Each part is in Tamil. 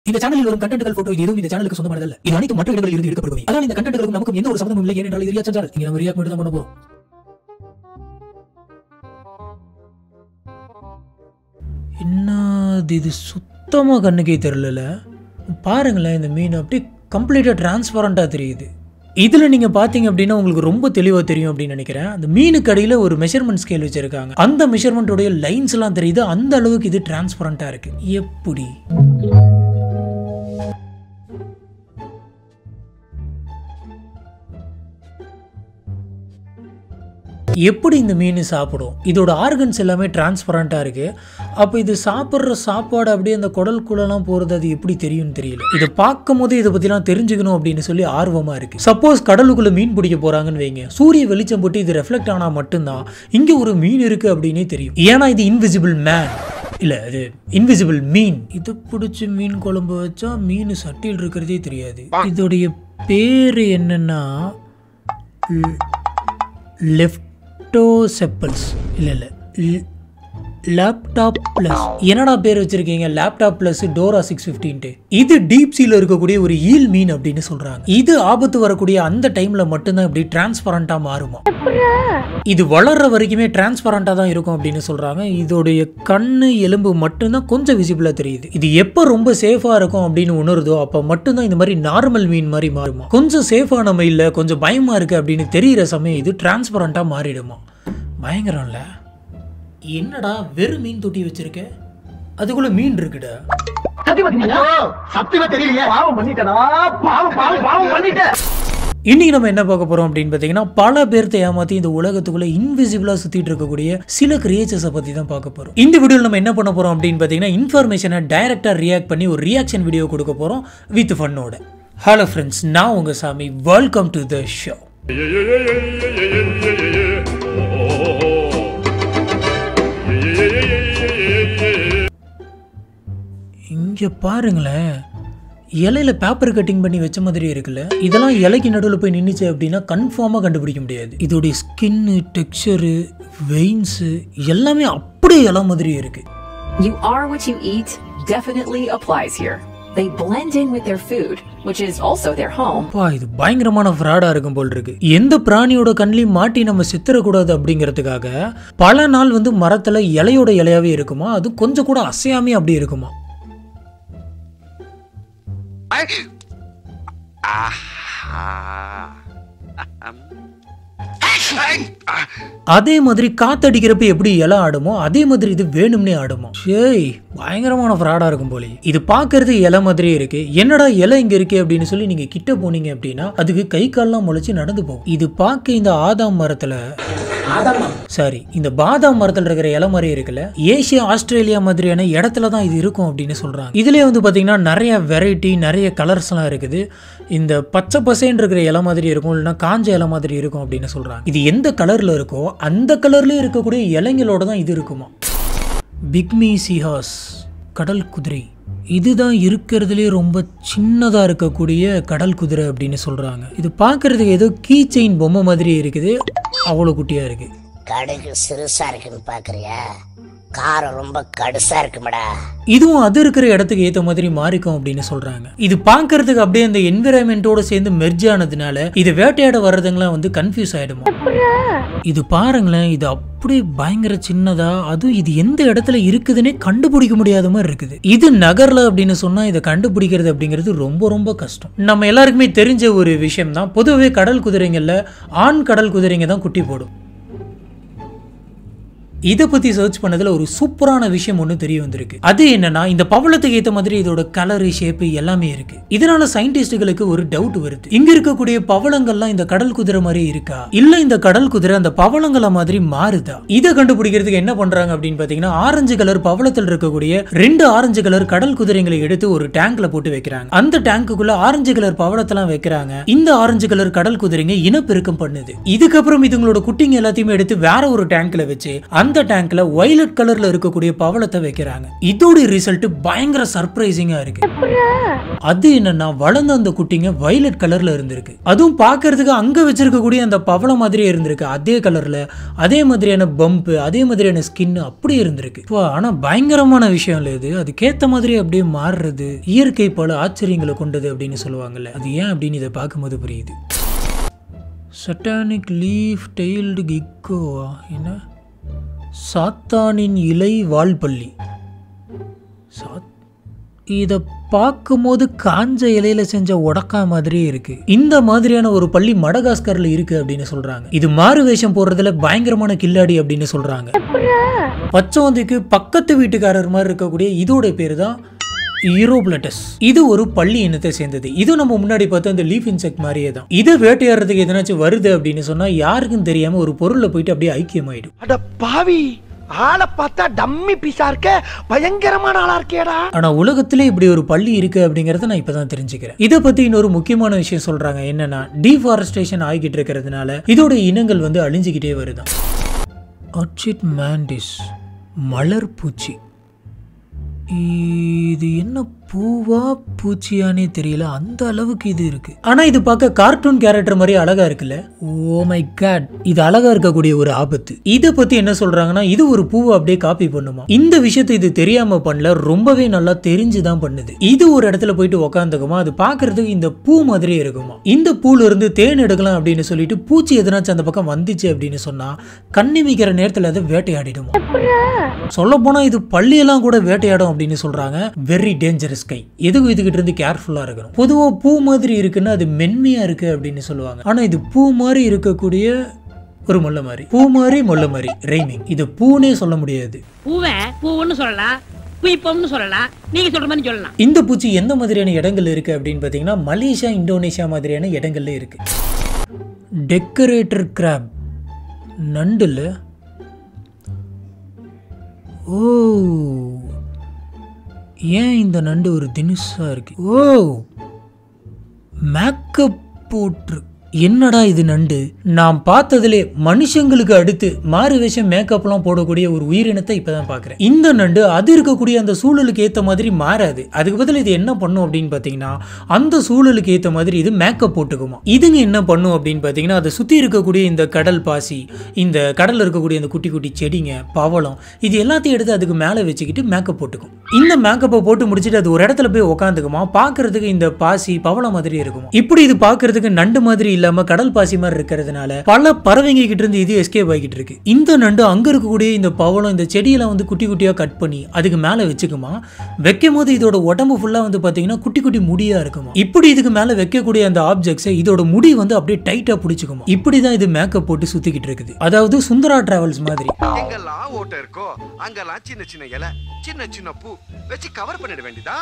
இந்த சேனலில் வரும் கண்டென்ட்கள் போட்டோ இது எதுவும் இந்த சேனலுக்கு சொந்தமானதல்ல இது அனைத்து மற்ற இடங்களில் இருந்து எடுக்கப்படுபவை அதனால் இந்த கண்டென்ட்களுக்கும் நமக்கும் எந்த ஒரு சம்பந்தமும் இல்லை ஏனென்றால் இது ரியாக்ஷன் சேனல் இங்க நம்ம ரியாக்ட் மட்டும் தான் பண்ண போறோம் என்னது இது சுத்தமாக கண்ணுக்கே தெரிலல பாருங்களேன் இந்த மீன் அப்படியே கம்ப்ளீட்டாக டிரான்ஸ்பரண்ட்டாக தெரியுது இதில் நீங்கள் பார்த்தீங்க அப்படின்னா உங்களுக்கு ரொம்ப தெளிவாக தெரியும் அப்படின்னு நினைக்கிறேன் அந்த மீனுக்கு அடியில் ஒரு மெஷர்மெண்ட் ஸ்கேல் வச்சுருக்காங்க அந்த மெஷர்மெண்ட்டோடைய லைன்ஸ் எல்லாம் தெரியுது அந்த அளவுக்கு இது டிரான்ஸ்பரண்ட்டாக இருக்குது எப்படி எப்படி இந்த மீன் சாப்பிடும் இதோட ஆர்கன்ஸ் எல்லாமே டிரான்ஸ்பரண்ட்டாக இருக்குது அப்போ இது சாப்பிட்ற சாப்பாடு அப்படியே அந்த குடலுக்குள்ளெல்லாம் போகிறது அது எப்படி தெரியும்னு தெரியல இதை பார்க்கும் போதே இதை பற்றிலாம் தெரிஞ்சுக்கணும் அப்படின்னு சொல்லி ஆர்வமாக இருக்குது சப்போஸ் கடலுக்குள்ளே மீன் பிடிக்க போகிறாங்கன்னு வைங்க சூரிய வெளிச்சம் போட்டு இது ரெஃப்ளெக்ட் ஆனால் மட்டும்தான் இங்கே ஒரு மீன் இருக்குது அப்படின்னே தெரியும் ஏன்னா இது இன்விசிபிள் மேன் இல்லை அது இன்விசிபிள் மீன் இதை பிடிச்சி மீன் குழம்பு வச்சா மீன் சட்டியில் இருக்கிறதே தெரியாது இதோடைய பேர் என்னன்னா லெஃப்டோசெப்பல்ஸ் இல்லை இல்லை லேப்டாப் ப்ளஸ் என்னடா பேர் வச்சிருக்கீங்க லேப்டாப் ப்ளஸ் டோரா சிக்ஸ் ஃபிஃப்டின்ட்டு இது டீப் சீல இருக்கக்கூடிய ஒரு ஈல் மீன் அப்படின்னு சொல்றாங்க இது ஆபத்து வரக்கூடிய அந்த டைம்ல மட்டும்தான் இப்படி டிரான்ஸ்பரண்டா மாறுமா இது வளர்ற வரைக்குமே டிரான்ஸ்பரண்டா தான் இருக்கும் அப்படின்னு சொல்றாங்க இதோடைய கண்ணு எலும்பு மட்டும்தான் கொஞ்சம் விசிபிளா தெரியுது இது எப்போ ரொம்ப சேஃபா இருக்கும் அப்படின்னு உணருதோ அப்போ மட்டும்தான் இந்த மாதிரி நார்மல் மீன் மாதிரி மாறுமா கொஞ்சம் சேஃபா நம்ம இல்லை கொஞ்சம் பயமா இருக்கு அப்படின்னு தெரியிற சமயம் இது டிரான்ஸ்பரண்டா மாறிடுமா பயங்கரம்ல என்னடா வெறும் மீன் தொட்டி வச்சிருக்க அதுக்குள்ள மீன் இருக்குடா சத்தியமா தெரியலையே பாவம் பண்ணிட்டடா பாவம் பாவம் பாவம் பண்ணிட்டேன் இன்னைக்கு நம்ம என்ன பார்க்க போறோம் அப்படின்னு பார்த்தீங்கன்னா பல பேர்த்த ஏமாத்தி இந்த உலகத்துக்குள்ள இன்விசிபிளா சுத்திட்டு இருக்கக்கூடிய சில கிரியேச்சர்ஸை பத்தி தான் பார்க்க போறோம் இந்த வீடியோவில் நம்ம என்ன பண்ண போறோம் அப்படின்னு பார்த்தீங்கன்னா இன்ஃபர்மேஷனை டைரக்டா ரியாக்ட் பண்ணி ஒரு ரியாக்ஷன் வீடியோ கொடுக்க போறோம் வித் ஃபன்னோட ஹலோ ஃப்ரெண்ட்ஸ் நான் உங்க சாமி வெல்கம் டு த ஷோ இங்க பாருங்களேன் இலையில பேப்பர் கட்டிங் பண்ணி வச்ச மாதிரி இருக்குல்ல இதெல்லாம் இலைக்கு நடுவில் போய் நின்றுச்சு அப்படின்னா கன்ஃபார்மாக கண்டுபிடிக்க முடியாது இதோடைய ஸ்கின்னு டெக்ஸ்சரு வெயின்ஸு எல்லாமே அப்படியே இலை மாதிரி இருக்கு You are what you eat definitely applies here. They blend in with their food, which is also their home. அப்பா இது பயங்கரமான ஃப்ராடா இருக்கும் போல் இருக்கு எந்த பிராணியோட கண்ணிலையும் மாட்டி நம்ம சித்திரக்கூடாது அப்படிங்கிறதுக்காக பல நாள் வந்து மரத்துல இலையோட இலையாவே இருக்குமா அது கொஞ்சம் கூட அசையாமே அப்படி இருக்குமா அதே மாதிரி காத்தடிக்கிறப்ப எப்படி இலை ஆடுமோ அதே மாதிரி இது வேணும்னே ஆடுமா ஷேய் பயங்கரமான ஃப்ராடா இருக்கும் போலே இது பார்க்கறது இலை மாதிரி இருக்கு என்னடா இலை இங்க இருக்கு அப்படின்னு சொல்லி நீங்க கிட்ட போனீங்க அப்படின்னா அதுக்கு கை கால்லாம் முளைச்சு நடந்து போகும் இது பார்க்க இந்த ஆதாம் மரத்துல சாரி இந்த பாதாம் மரத்துல இருக்கிற இலை மாதிரி இருக்குல்ல ஏசியா ஆஸ்திரேலியா மாதிரியான இடத்துல தான் இது இருக்கும் அப்படின்னு சொல்றாங்க இதுலயே வந்து பாத்தீங்கன்னா நிறைய வெரைட்டி நிறைய கலர்ஸ் எல்லாம் இருக்குது இந்த பச்சை பசேன்னு இருக்கிற இலை மாதிரி இருக்கும் இல்லைன்னா காஞ்ச இலை மாதிரி இருக்கும் அப்படின்னு சொல்றாங்க இது எந்த கலர்ல இருக்கோ அந்த கலர்ல இருக்கக்கூடிய இலைங்களோட தான் இது இருக்குமா பிக்மி சிஹாஸ் கடல் குதிரை இதுதான் இருக்கிறதுலே ரொம்ப சின்னதாக இருக்கக்கூடிய கடல் குதிரை அப்படின்னு சொல்கிறாங்க இது பார்க்கறதுக்கு ஏதோ கீ செயின் பொம்மை மாதிரி இருக்குது அவ்வளோ குட்டியாக இருக்குது கடுகு சிறுசா இருக்குன்னு பாக்குறியா காரம் ரொம்ப கடுசா இருக்குமடா இதுவும் அது இருக்கிற இடத்துக்கு ஏற்ற மாதிரி மாறிக்கும் அப்படின்னு சொல்றாங்க இது பார்க்கறதுக்கு அப்படியே அந்த என்விரான்மெண்ட்டோட சேர்ந்து மெர்ஜ் ஆனதுனால இது வேட்டையாட வர்றதுங்களாம் வந்து கன்ஃபியூஸ் ஆயிடுமா இது பாருங்களேன் இது அப்படியே பயங்கர சின்னதா அதுவும் இது எந்த இடத்துல இருக்குதுன்னே கண்டுபிடிக்க முடியாத மாதிரி இருக்குது இது நகர்ல அப்படின்னு சொன்னா இதை கண்டுபிடிக்கிறது அப்படிங்கிறது ரொம்ப ரொம்ப கஷ்டம் நம்ம எல்லாருக்குமே தெரிஞ்ச ஒரு விஷயம் தான் பொதுவாகவே கடல் குதிரைங்கள்ல ஆண் கடல் குதிரைங்க தான் குட்டி போடும் இதை பத்தி சர்ச் பண்ணதுல ஒரு சூப்பரான விஷயம் ஒன்று தெரிய வந்திருக்கு அது என்னன்னா இந்த பவளத்துக்கு ஏற்ற மாதிரி இதோட கலரு ஷேப்பு எல்லாமே இருக்கு இதனால சயின்டிஸ்டுகளுக்கு ஒரு டவுட் வருது இங்க இருக்கக்கூடிய பவளங்கள்லாம் இந்த கடல் குதிரை மாதிரி இருக்கா இல்ல இந்த கடல் குதிரை அந்த பவளங்களை மாதிரி மாறுதா இதை கண்டுபிடிக்கிறதுக்கு என்ன பண்றாங்க அப்படின்னு பாத்தீங்கன்னா ஆரஞ்சு கலர் பவளத்தில் இருக்கக்கூடிய ரெண்டு ஆரஞ்சு கலர் கடல் குதிரைங்களை எடுத்து ஒரு டேங்க்ல போட்டு வைக்கிறாங்க அந்த டேங்குக்குள்ள ஆரஞ்சு கலர் பவளத்தெல்லாம் வைக்கிறாங்க இந்த ஆரஞ்சு கலர் கடல் குதிரைங்க இனப்பெருக்கம் பண்ணுது இதுக்கப்புறம் இதுங்களோட குட்டிங்க எல்லாத்தையுமே எடுத்து வேற ஒரு டேங்க்ல வச்சு அந்த அந்த டேங்க்ல வயலட் கலர்ல இருக்கக்கூடிய பவளத்தை வைக்கிறாங்க இதோட ரிசல்ட் பயங்கர சர்ப்ரைசிங்கா இருக்கு அது என்னன்னா வளர்ந்த அந்த குட்டிங்க வயலட் கலர்ல இருந்திருக்கு அதுவும் பார்க்கிறதுக்கு அங்க வச்சிருக்கக்கூடிய அந்த பவளம் மாதிரியே இருந்திருக்கு அதே கலர்ல அதே மாதிரியான பம்ப் அதே மாதிரியான ஸ்கின் அப்படியே இருந்திருக்கு இப்போ ஆனா பயங்கரமான விஷயம் இல்லை இது அதுக்கேத்த மாதிரி அப்படியே மாறுறது இயற்கை பல ஆச்சரியங்களை கொண்டது அப்படின்னு சொல்லுவாங்கல்ல அது ஏன் அப்படின்னு இதை பார்க்கும்போது புரியுது சட்டானிக் லீஃப் டெய்ல்டு கிக்கோவா என்ன சாத்தானின் இலை வால்பள்ளி சாத் இதை பார்க்கும்போது காஞ்ச இலையில செஞ்ச உடக்கா மாதிரியே இருக்கு இந்த மாதிரியான ஒரு பள்ளி மடகாஸ்கர்ல இருக்கு அப்படின்னு சொல்றாங்க இது மாறு வேஷம் போடுறதுல பயங்கரமான கில்லாடி அப்படின்னு சொல்றாங்க பச்சோந்திக்கு பக்கத்து வீட்டுக்காரர் மாதிரி இருக்கக்கூடிய இதோட பேர் தான் ஈரோப்ளட்டஸ் இது ஒரு பள்ளி இனத்தை சேர்ந்தது இது நம்ம முன்னாடி பார்த்த அந்த லீஃப் இன்செக்ட் மாதிரியே தான் இதை வேட்டையாடுறதுக்கு எதனாச்சும் வருது அப்படின்னு சொன்னா யாருக்கும் தெரியாம ஒரு பொருள்ல போயிட்டு அப்படியே ஐக்கியமாயிடும் அட பாவி ஆளை பார்த்தா டம்மி பீஸா இருக்க பயங்கரமான ஆளா இருக்கேடா ஆனா உலகத்திலே இப்படி ஒரு பள்ளி இருக்கு அப்படிங்கறத நான் இப்பதான் தெரிஞ்சுக்கிறேன் இதை பத்தி இன்னொரு முக்கியமான விஷயம் சொல்றாங்க என்னன்னா டீஃபாரஸ்டேஷன் ஆகிட்டு இருக்கிறதுனால இதோட இனங்கள் வந்து அழிஞ்சுக்கிட்டே வருதான் அர்ச்சிட் மேண்டிஸ் மலர் பூச்சி இது என்ன பூவா பூச்சியானே தெரியல அந்த அளவுக்கு இது இருக்கு ஆனா இது பார்க்க கார்ட்டூன் கேரக்டர் மாதிரி அழகா இருக்குல்ல ஓ மை காட் இது அழகா இருக்கக்கூடிய ஒரு ஆபத்து இத பத்தி என்ன சொல்றாங்கன்னா இது ஒரு பூவை அப்படியே காப்பி பண்ணுமா இந்த விஷயத்தை இது தெரியாம பண்ணல ரொம்பவே நல்லா தெரிஞ்சுதான் பண்ணுது இது ஒரு இடத்துல போயிட்டு உக்காந்துக்குமா அது பார்க்கிறதுக்கு இந்த பூ மாதிரியே இருக்குமா இந்த பூல இருந்து தேன் எடுக்கலாம் அப்படின்னு சொல்லிட்டு பூச்சி எதனாச்சும் அந்த பக்கம் வந்துச்சு அப்படின்னு சொன்னா கண்ணிமிக்கிற நேரத்துல அதை வேட்டையாடிடுமா சொல்ல போனா இது பள்ளியெல்லாம் கூட வேட்டையாடும் அப்படின்னு சொல்றாங்க வெரி டேஞ்சரஸ் கை எதுக்கு இதுகிட்ட இருந்து கேர்ஃபுல்லா இருக்கணும் பொதுவா பூ மாதிரி இருக்குன்னா அது மென்மையா இருக்கு அப்படின்னு சொல்லுவாங்க ஆனா இது பூ மாதிரி இருக்கக்கூடிய ஒரு முல்லை மாதிரி பூ மாதிரி முல்லை மாதிரி ரைமிங் இது பூனே சொல்ல முடியாது பூவை பூவுன்னு சொல்லலாம் குயிப்பம்னு சொல்லலாம் நீங்க சொல்ற மாதிரி சொல்லலாம் இந்த பூச்சி எந்த மாதிரியான இடங்கள் இருக்கு அப்படின்னு பார்த்தீங்கன்னா மலேசியா இந்தோனேஷியா மாதிரியான இடங்கள்ல இருக்கு டெக்கரேட்டர் கிராப் நண்டுல ஓ ஏன் இந்த நண்டு ஒரு தினுசா இருக்கு ஓ மேக்கப் போட்டு என்னடா இது நண்டு நான் பார்த்ததுலே மனுஷங்களுக்கு அடுத்து மாறு வேஷம் மேக்கப்லாம் போடக்கூடிய ஒரு உயிரினத்தை இப்பதான் பார்க்குறேன் இந்த நண்டு அது இருக்கக்கூடிய அந்த சூழலுக்கு ஏற்ற மாதிரி மாறாது அதுக்கு பதில் இது என்ன பண்ணும் அப்படின்னு பார்த்தீங்கன்னா அந்த சூழலுக்கு ஏற்ற மாதிரி இது மேக்கப் போட்டுக்குமா இதுங்க என்ன பண்ணும் அப்படின்னு பார்த்தீங்கன்னா அதை சுற்றி இருக்கக்கூடிய இந்த கடல் பாசி இந்த கடல்ல இருக்கக்கூடிய இந்த குட்டி குட்டி செடிங்க பவளம் இது எல்லாத்தையும் எடுத்து அதுக்கு மேலே வச்சுக்கிட்டு மேக்கப் போட்டுக்கும் இந்த மேக்கப்பை போட்டு முடிச்சுட்டு அது ஒரு இடத்துல போய் உக்காந்துக்குமா பார்க்கறதுக்கு இந்த பாசி பவளம் மாதிரி இருக்குமா இப்படி இது பார்க்கறதுக்கு நண்டு மாதிரி இல்லாம கடல் பாசி மாதிரி இருக்கிறதுனால பல பறவைங்க கிட்ட இருந்து இது எஸ்கேப் ஆகிட்டு இருக்கு இந்த நண்டு அங்க இருக்கக்கூடிய இந்த பவளம் இந்த செடியெல்லாம் வந்து குட்டி குட்டியா கட் பண்ணி அதுக்கு மேல வச்சுக்குமா வைக்கும் போது இதோட உடம்பு ஃபுல்லா வந்து பாத்தீங்கன்னா குட்டி குட்டி முடியா இருக்குமா இப்படி இதுக்கு மேல வைக்கக்கூடிய அந்த ஆப்ஜெக்ட்ஸை இதோட முடி வந்து அப்படியே டைட்டா பிடிச்சிக்குமா இப்படிதான் இது மேக்கப் போட்டு சுத்திக்கிட்டு இருக்குது அதாவது சுந்தரா டிராவல்ஸ் மாதிரி எங்கெல்லாம் ஓட்டை இருக்கோ அங்கெல்லாம் சின்ன சின்ன இலை சின்ன சின்ன பூ வச்சு கவர் பண்ணிட வேண்டியதா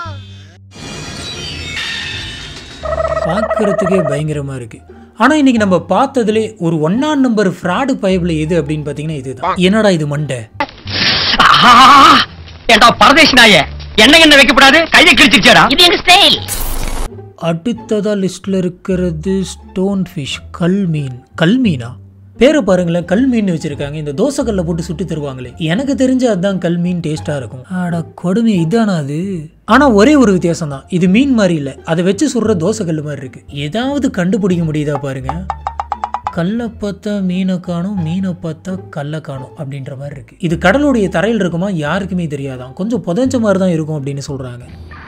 பார்க்கறதுக்கே பயங்கரமா இருக்கு ஆனா இன்னைக்கு நம்ம பார்த்ததுலே ஒரு ஒன்னாம் நம்பர் ஃப்ராடு பயபிள் எது அப்படின்னு பாத்தீங்கன்னா இதுதான் என்னடா இது மண்டை ஏண்டா பரதேசி நாய என்ன என்ன வைக்கப்படாது கையை கிழிச்சிருச்சேடா இது எங்க ஸ்டைல் அடுத்ததா லிஸ்ட்ல இருக்கிறது ஸ்டோன் ஃபிஷ் கல் மீன் கல் மீனா பேரை பாருங்களேன் கல் மீன் வச்சிருக்காங்க இந்த தோசைக்கல்ல போட்டு சுட்டு தருவாங்களே எனக்கு தெரிஞ்ச அதான் கல் மீன் டேஸ்டா இருக்கும் அட கொடுமை இதானா அது ஆனா ஒரே ஒரு வித்தியாசம் தான் இது மீன் மாதிரி இல்ல அதை வச்சு சுடுற தோசைக்கல் மாதிரி இருக்கு ஏதாவது கண்டுபிடிக்க முடியுதா பாருங்க கல்லை பார்த்தா மீனை காணும் மீனை பார்த்தா கல்லை காணும் அப்படின்ற மாதிரி இருக்கு இது கடலுடைய தரையில் இருக்குமா யாருக்குமே தெரியாதான் கொஞ்சம் புதஞ்ச மாதிரி தான் இருக்கும் அப்படின்னு சொல்றாங்க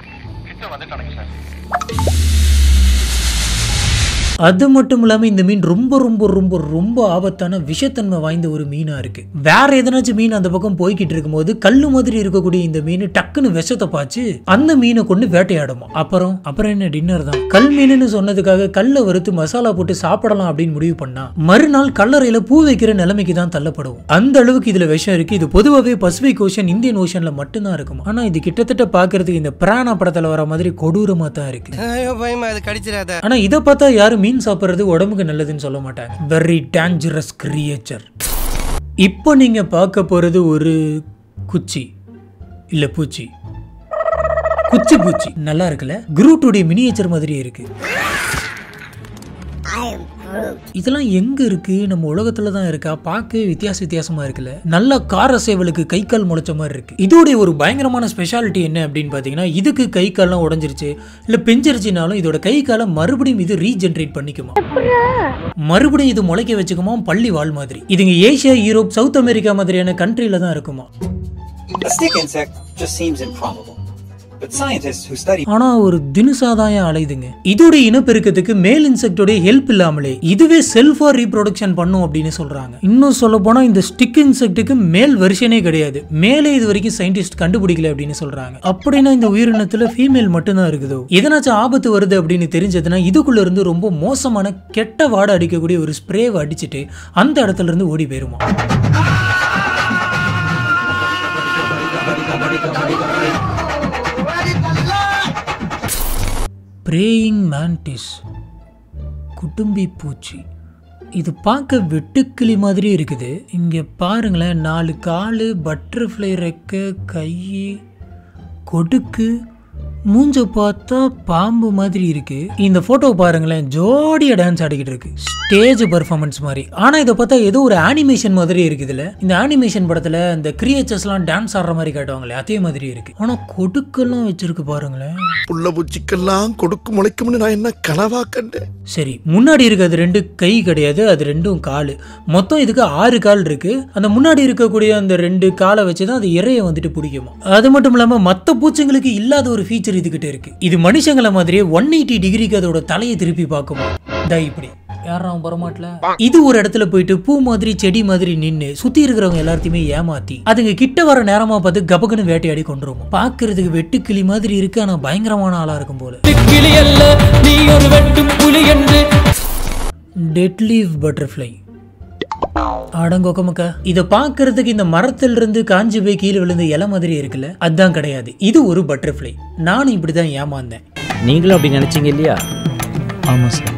அது மட்டும் இல்லாமல் இந்த மீன் ரொம்ப ரொம்ப ரொம்ப ரொம்ப ஆபத்தான விஷத்தன்மை வாய்ந்த ஒரு மீனாக இருக்கு வேற எதனாச்சும் மீன் அந்த பக்கம் போய்கிட்டு இருக்கும்போது கல்லு மாதிரி இருக்கக்கூடிய இந்த மீன் டக்குன்னு விஷத்தை பாய்ச்சு அந்த மீனை கொண்டு வேட்டையாடுமா அப்புறம் அப்புறம் என்ன டின்னர் தான் கல் மீனுன்னு சொன்னதுக்காக கல்லை வறுத்து மசாலா போட்டு சாப்பிடலாம் அப்படின்னு முடிவு பண்ணா மறுநாள் கல்லறையில பூ வைக்கிற நிலைமைக்கு தான் தள்ளப்படுவோம் அந்த அளவுக்கு இதுல விஷம் இருக்கு இது பொதுவாகவே பசிபிக் ஓஷன் இந்தியன் ஓஷன்ல மட்டும்தான் இருக்கும் ஆனா இது கிட்டத்தட்ட பார்க்கிறதுக்கு இந்த பிராணா படத்துல வர மாதிரி கொடூரமா தான் இருக்கு ஐயோ பயமா அது கடிச்சிடாத ஆனா இதை பார்த்தா யாரும் மீன் சாப்பிட்றது உடம்புக்கு நல்லதுன்னு சொல்ல மாட்டாங்க வெரி டேஞ்சரஸ் கிரியேச்சர் இப்போ நீங்க பார்க்க போறது ஒரு குச்சி இல்ல பூச்சி குச்சி பூச்சி நல்லா இருக்குல்ல குரூட்டுடைய மினியேச்சர் மாதிரி இருக்கு I am fruit. இதெல்லாம் எங்க இருக்கு நம்ம உலகத்துல தான் இருக்கா பார்க்கவே வித்தியாச வித்தியாசமா இருக்குல்ல நல்ல கார சேவலுக்கு கை கால் முளைச்ச மாதிரி இருக்கு இதோடைய ஒரு பயங்கரமான ஸ்பெஷாலிட்டி என்ன அப்படின்னு பாத்தீங்கன்னா இதுக்கு கை கால்லாம் உடஞ்சிருச்சு இல்ல பெஞ்சிருச்சுனாலும் இதோட கை காலை மறுபடியும் இது ரீஜென்ரேட் பண்ணிக்குமா மறுபடியும் இது முளைக்க வச்சுக்குமா பள்ளி வால் மாதிரி இதுங்க ஏசியா யூரோப் சவுத் அமெரிக்கா மாதிரியான கண்ட்ரில தான் இருக்குமா A stick insect just seems improbable. But scientists who study ஆனா ஒரு தினுசாதாயம் அலையுதுங்க இதோட இனப்பெருக்கத்துக்கு மேல் இன்செக்டோட ஹெல்ப் இல்லாமலே இதுவே செல்ஃபா ரீப்ரொடக்ஷன் பண்ணும் அப்படின்னு சொல்றாங்க இன்னும் சொல்ல போனா இந்த ஸ்டிக் இன்செக்ட்டுக்கு மேல் வெர்ஷனே கிடையாது மேலே இது வரைக்கும் சயின்டிஸ்ட் கண்டுபிடிக்கல அப்படின்னு சொல்றாங்க அப்படின்னா இந்த உயிரினத்துல ஃபீமேல் மட்டும்தான் இருக்குதோ எதனாச்சும் ஆபத்து வருது அப்படின்னு தெரிஞ்சதுன்னா இதுக்குள்ள இருந்து ரொம்ப மோசமான கெட்ட வாடை அடிக்கக்கூடிய ஒரு ஸ்ப்ரேவை அடிச்சிட்டு அந்த இடத்துல இருந்து ஓடி போயிருமா பிரேயிங் மேண்டிஸ் குடும்பி பூச்சி இது பார்க்க வெட்டுக்கிளி மாதிரி இருக்குது இங்கே பாருங்களேன் நாலு கால் பட்டர்ஃப்ளை ரெக்க கை கொடுக்கு மூஞ்ச பார்த்தா பாம்பு மாதிரி இருக்கு இந்த போட்டோ பாருங்களேன் ஜோடியா டான்ஸ் ஆடிக்கிட்டு இருக்கு ஸ்டேஜ் பெர்ஃபார்மன்ஸ் மாதிரி ஆனா இதை பார்த்தா ஏதோ ஒரு அனிமேஷன் மாதிரி இருக்குதுல்ல இந்த அனிமேஷன் படத்துல இந்த கிரியேச்சர்ஸ்லாம் டான்ஸ் ஆடுற மாதிரி காட்டுவாங்களே அதே மாதிரி இருக்கு ஆனா கொடுக்கெல்லாம் வச்சிருக்கு பாருங்களேன் புள்ள பூச்சிக்கெல்லாம் கொடுக்கு முளைக்கும்னு நான் என்ன கனவா கண்டேன் சரி முன்னாடி இருக்கிறது ரெண்டு கை கிடையாது அது ரெண்டும் கால் மொத்தம் இதுக்கு ஆறு கால் இருக்கு அந்த முன்னாடி இருக்கக்கூடிய அந்த ரெண்டு காலை வச்சு தான் அது இறைய வந்துட்டு பிடிக்குமா அது மட்டும் இல்லாம மற்ற பூச்சிங்களுக்கு இல்லாத ஒரு ஃபீச்சர் இதுகிட்ட இருக்கு இது மனுஷங்கள மாதிரியே ஒன் எயிட்டி டிகிரிக்கு அதோட தலையை திருப்பி பார்க்குமா இதா இப்படி யாரும் வரமாட்டல இது ஒரு இடத்துல போயிட்டு பூ மாதிரி செடி மாதிரி நின்னு சுத்தி இருக்கிறவங்க எல்லாத்தையுமே ஏமாத்தி அதுங்க கிட்ட வர நேரமா பார்த்து கபகன்னு வேட்டையாடி கொண்டுருவோம் பாக்குறதுக்கு வெட்டுக்கிளி மாதிரி இருக்கு ஆனா பயங்கரமான ஆளா இருக்கும் போல டெட்லீவ் பட்டர்ஃப்ளை அடங்கொக்கமுக்கா இதை பார்க்கறதுக்கு இந்த மரத்துல இருந்து காஞ்சி போய் கீழே விழுந்த இலை மாதிரி இருக்குல்ல அதான் கிடையாது இது ஒரு பட்டர்ஃப்ளை நானும் இப்படிதான் ஏமாந்தேன் நீங்களும் அப்படி நினைச்சீங்க இல்லையா ஆமாம் சார்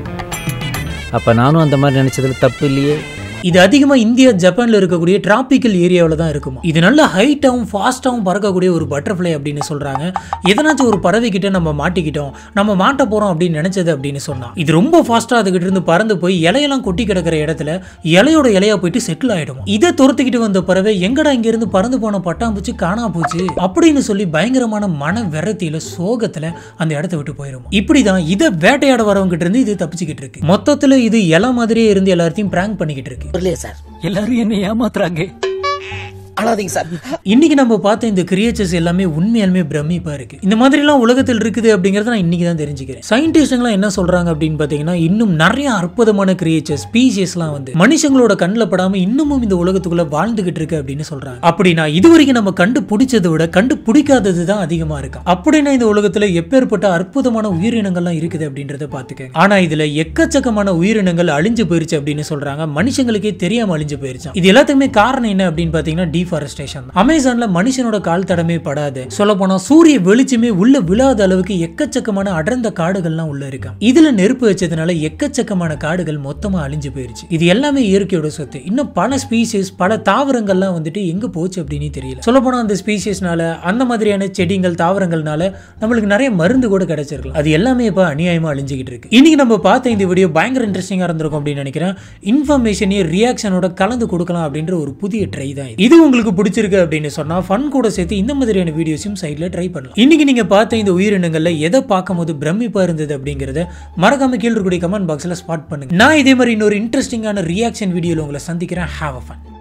அப்போ நானும் அந்த மாதிரி நினச்சதுல தப்பு இல்லையே இது அதிகமா இந்தியா ஜப்பான்ல இருக்கக்கூடிய டிராபிக்கல் ஏரியாவில் தான் இருக்குமா இது நல்ல ஹைட்டாகவும் ஃபாஸ்ட்டாகவும் பறக்கக்கூடிய ஒரு பட்டர்ஃப்ளை அப்படின்னு சொல்றாங்க எதனாச்சும் ஒரு பறவை கிட்ட நம்ம மாட்டிக்கிட்டோம் நம்ம மாட்ட போறோம் அப்படின்னு நினைச்சது அப்படின்னு சொன்னா இது ரொம்ப ஃபாஸ்டா அதுகிட்ட இருந்து பறந்து போய் இலையெல்லாம் கொட்டி கிடக்கிற இடத்துல இலையோட இலையா போயிட்டு செட்டில் ஆயிடும் இதை துரத்துக்கிட்டு வந்த பறவை எங்கடா இங்க இருந்து பறந்து போன பட்டாம்பூச்சி காணா போச்சு அப்படின்னு சொல்லி பயங்கரமான மன விரத்தியில சோகத்துல அந்த இடத்த விட்டு போயிடும் இப்படிதான் இதை வேட்டையாட வரவங்க கிட்ட இருந்து இது தப்பிச்சுக்கிட்டு இருக்கு மொத்தத்துல இது இலை மாதிரியே இருந்து எல்லாத்தையும் பிராங்க் பண்ணிக்கிட்டு இருக்கு புரியலையே சார் எல்லாரும் என்ன ஏமாத்துறாங்க அழாதீங்க சார் இன்னைக்கு நம்ம பார்த்த இந்த கிரியேச்சர்ஸ் எல்லாமே உண்மையாலுமே பிரமிப்பா இருக்கு இந்த மாதிரிலாம் உலகத்தில் இருக்குது அப்படிங்கறத நான் இன்னைக்கு தான் தெரிஞ்சுக்கிறேன் சயின்டிஸ்ட்லாம் என்ன சொல்றாங்க அப்படின்னு பார்த்தீங்கன்னா இன்னும் நிறைய அற்புதமான கிரியேச்சர் ஸ்பீசியஸ்லாம் வந்து மனுஷங்களோட கண்ணில் படாம இன்னமும் இந்த உலகத்துக்குள்ள வாழ்ந்துகிட்டு இருக்கு அப்படின்னு சொல்றாங்க அப்படின்னா இது வரைக்கும் நம்ம கண்டு பிடிச்சதை விட கண்டு பிடிக்காதது தான் அதிகமா இருக்கும் அப்படின்னா இந்த உலகத்துல எப்பேற்பட்ட அற்புதமான உயிரினங்கள்லாம் இருக்குது அப்படின்றத பார்த்துக்கங்க ஆனா இதுல எக்கச்சக்கமான உயிரினங்கள் அழிஞ்சு போயிருச்சு அப்படின்னு சொல்றாங்க மனுஷங்களுக்கே தெரியாம அழிஞ்சு போயிருச்சு இது எல்லாத்துக்குமே காரணம் என்ன அப்படின்னு பார்த்தீங்கன்னா டீஃபாரஸ்டேஷன் அமேசான்ல மனுஷனோட கால் தடமே படாது சொல்ல போனா சூரிய வெளிச்சமே உள்ள விழாத அளவுக்கு எக்கச்சக்கமான அடர்ந்த காடுகள்லாம் உள்ள இருக்கு இதுல நெருப்பு வச்சதுனால எக்கச்சக்கமான காடுகள் மொத்தமா அழிஞ்சு போயிருச்சு இது எல்லாமே இயற்கையோட சொத்து இன்னும் பல ஸ்பீசிஸ் பல தாவரங்கள்லாம் வந்துட்டு எங்க போச்சு அப்படின்னு தெரியல சொல்ல போனா அந்த ஸ்பீசிஸ்னால அந்த மாதிரியான செடிகள் தாவரங்கள்னால நம்மளுக்கு நிறைய மருந்து கூட கிடைச்சிருக்கலாம் அது எல்லாமே இப்ப அநியாயமா அழிஞ்சுக்கிட்டு இருக்கு இன்னைக்கு நம்ம பார்த்த இந்த வீடியோ பயங்கர இன்ட்ரெஸ்டிங்கா இருந்திருக்கும் அப்படின்னு நினைக்கிறேன் இன்ஃபர்மேஷனையும் ரியாக்ஷனோட கலந்து கொடுக்கலாம் அப்படின்ற ஒரு புதிய ட்ரை தான் இது. இது உங்களுக்கு பிடிச்சிருக்கு அப்படின்னு சொன்னா ஃபன் கூட சேர்த்து இந்த மாதிரியான வீடியோஸையும் சைட்ல ட்ரை பண்ணலாம் இன்னைக்கு நீங்க பார்த்த இந்த உயிரினங்கள்ல எதை பார்க்கும்போது பிரமிப்பா இருந்தது அப்படிங்கறத மறக்காம கீழே இருக்கக்கூடிய கமெண்ட் பாக்ஸ்ல ஸ்பாட் பண்ணுங்க நான் இதே மாதிரி இன்னொரு இன்ட்ரெஸ்டிங்கான ரியாக்ஷன் வீடியோல உங்களை சந்திக்கிறேன் ஹாவ் அ ஃபன்